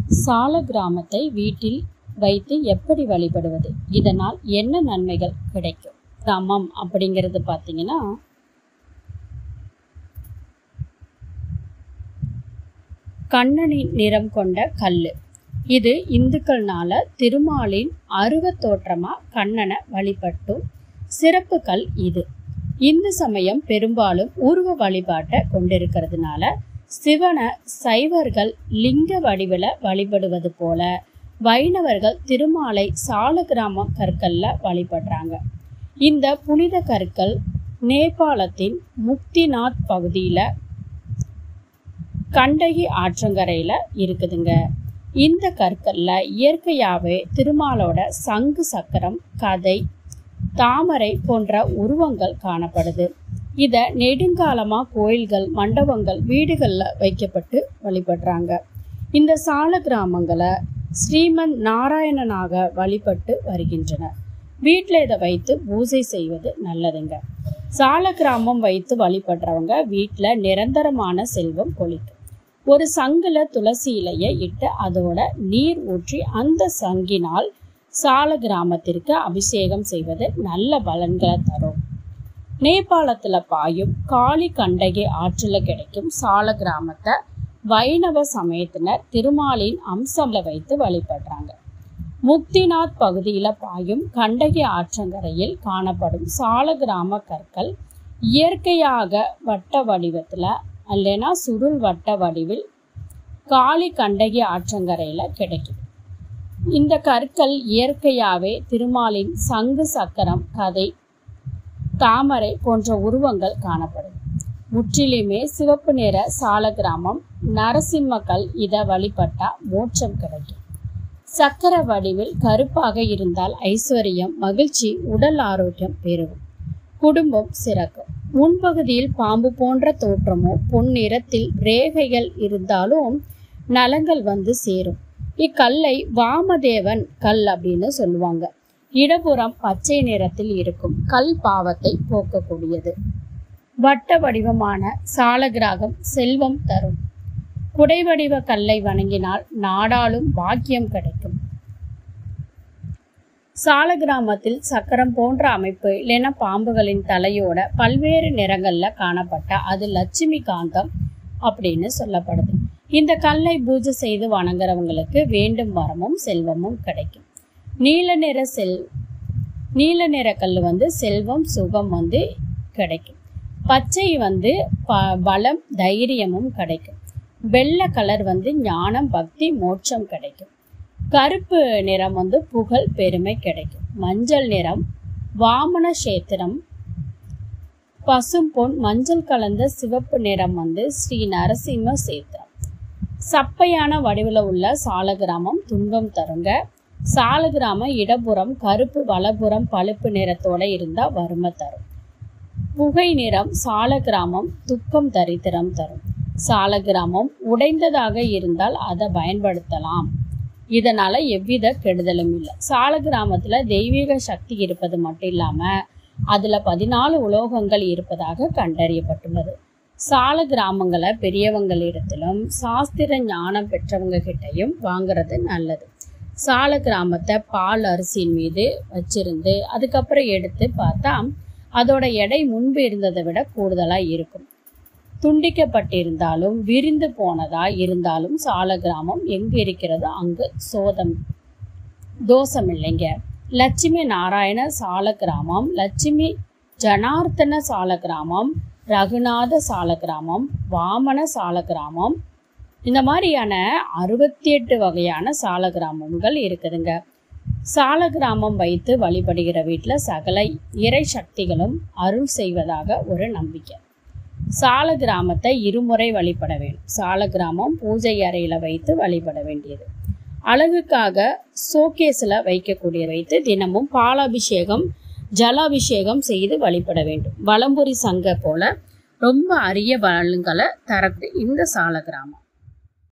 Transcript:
சால கிராமத்தை வீட்டில் வைத்து எப்படி வழிபடுவது இதனால் என்ன நன்மைகள் கிடைக்கும் கிராமம் அப்படிங்கிறது பார்த்தீங்கன்னா கண்ணனின் நிறம் கொண்ட கல் இது இந்துக்கள்னால திருமாலின் அருவத் தோற்றமா கண்ணனை வழிபட்டும் சிறப்பு கல் இது இந்து சமயம் பெரும்பாலும் உருவ வழிபாட்டை கொண்டிருக்கிறதுனால சிவனை சைவர்கள் லிங்க வடிவில வழிபடுவது போல வைணவர்கள் திருமாலை சால கிராம கற்கள்ல வழிபடுறாங்க இந்த புனித கற்கள் நேபாளத்தின் முக்திநாத் பகுதியில கண்டகி ஆற்றங்கரையில இருக்குதுங்க இந்த கற்கள்ல இயற்கையாவே திருமாலோட சங்கு சக்கரம் கதை தாமரை போன்ற உருவங்கள் காணப்படுது இத நெடுங்காலமா கோயில்கள் மண்டபங்கள் வீடுகள்ல வைக்கப்பட்டு வழிபடுறாங்க இந்த சால கிராமங்களை ஸ்ரீமன் நாராயணனாக வழிபட்டு வருகின்றனர் வீட்டில் இதை வைத்து பூஜை செய்வது நல்லதுங்க சால கிராமம் வைத்து வழிபடுறவங்க வீட்டில் நிரந்தரமான செல்வம் கொளிக்கும் ஒரு சங்குல துளசி இலையை இட்டு அதோட நீர் ஊற்றி அந்த சங்கினால் சால கிராமத்திற்கு அபிஷேகம் செய்வது நல்ல பலன்களை தரும் நேபாளத்துல பாயும் காளி கண்டகி ஆற்றுல கிடைக்கும் சால கிராமத்தை வைணவ சமயத்தினர் திருமாலின் அம்சம்ல வைத்து வழிபடுறாங்க முக்திநாத் பகுதியில பாயும் கண்டகி ஆற்றங்கரையில் காணப்படும் சால கிராம கற்கள் இயற்கையாக வட்ட வடிவத்துல இல்லைன்னா சுருள் வட்ட வடிவில் காளி கண்டகி ஆற்றங்கரையில கிடைக்கும் இந்த கற்கள் இயற்கையாவே திருமாலின் சங்கு சக்கரம் கதை தாமரை போன்ற உருவங்கள் காணப்படும் முற்றிலுமே சிவப்பு நிற சால கிராமம் நரசிம்மக்கல் இதை வழிபட்டா மோட்சம் கிடைக்கும் சக்கர வடிவில் கருப்பாக இருந்தால் ஐஸ்வர்யம் மகிழ்ச்சி உடல் ஆரோக்கியம் பெருகும் குடும்பம் சிறக்கும் முன்பகுதியில் பாம்பு போன்ற தோற்றமோ பொன்னிறத்தில் ரேகைகள் இருந்தாலும் நலங்கள் வந்து சேரும் இக்கல்லை வாமதேவன் கல் அப்படின்னு சொல்லுவாங்க இடப்புறம் பச்சை நிறத்தில் இருக்கும் கல் பாவத்தை போக்கக்கூடியது வட்ட வடிவமான சாலகிராகம் செல்வம் தரும் குடைவடிவ கல்லை வணங்கினால் நாடாளும் பாக்கியம் கிடைக்கும் சால கிராமத்தில் சக்கரம் போன்ற அமைப்பு இல்லைன்னா பாம்புகளின் தலையோட பல்வேறு நிறங்கள்ல காணப்பட்ட அது லட்சுமி காந்தம் அப்படின்னு சொல்லப்படுது இந்த கல்லை பூஜை செய்து வணங்குறவங்களுக்கு வேண்டும் வரமும் செல்வமும் கிடைக்கும் நீல நிற செல் நீல நிற கல் வந்து செல்வம் சுகம் வந்து கிடைக்கும் பச்சை வந்து ப பலம் தைரியமும் கிடைக்கும் வெள்ளை கலர் வந்து ஞானம் பக்தி மோட்சம் கிடைக்கும் கருப்பு நிறம் வந்து புகழ் பெருமை கிடைக்கும் மஞ்சள் நிறம் வாமன கஷேத்திரம் பசும் பொன் மஞ்சள் கலந்த சிவப்பு நிறம் வந்து ஸ்ரீ நரசிம்ம சேத்திரம் சப்பையான வடிவில் உள்ள சாலகிராமம் துன்பம் தருங்க சாலகிராமம் இடப்புறம் கருப்பு வலப்புறம் பழுப்பு நிறத்தோட இருந்தா வறுமை தரும் புகை நிறம் சாலகிராமம் துக்கம் தரித்திரம் தரும் சாலகிராமம் உடைந்ததாக இருந்தால் அதை பயன்படுத்தலாம் இதனால எவ்வித கெடுதலும் இல்லை சால கிராமத்துல தெய்வீக சக்தி இருப்பது மட்டும் இல்லாம அதுல பதினாலு உலோகங்கள் இருப்பதாக கண்டறியப்பட்டுள்ளது சால கிராமங்களை பெரியவங்களிடத்திலும் சாஸ்திர ஞானம் பெற்றவங்க கிட்டையும் வாங்குறது நல்லது சால கிராமத்தை பால் அரிசியின் மீது வச்சிருந்து அதுக்கப்புறம் எடுத்து பார்த்தா அதோட எடை முன்பு இருந்ததை விட கூடுதலா இருக்கும் துண்டிக்கப்பட்டிருந்தாலும் விரிந்து போனதா இருந்தாலும் சால கிராமம் எங்க இருக்கிறதோ அங்கு சோதம் தோஷம் இல்லைங்க லட்சுமி நாராயண சால கிராமம் லட்சுமி ஜனார்த்தன சால கிராமம் ரகுநாத சால கிராமம் வாமன சால கிராமம் இந்த மாதிரியான அறுபத்தி எட்டு வகையான சால கிராமங்கள் இருக்குதுங்க சால கிராமம் வைத்து வழிபடுகிற வீட்டில் சகல இறை சக்திகளும் அருள் செய்வதாக ஒரு நம்பிக்கை சால கிராமத்தை இருமுறை வழிபட வேண்டும் சால கிராமம் பூஜை அறையில வைத்து வழிபட வேண்டியது அழகுக்காக சோகேஸ்ல வைக்கக்கூடிய வைத்து தினமும் பாலாபிஷேகம் ஜலாபிஷேகம் செய்து வழிபட வேண்டும் வலம்புரி சங்க போல ரொம்ப அரிய பலன்களை தரக்கூடிய இந்த சால கிராமம்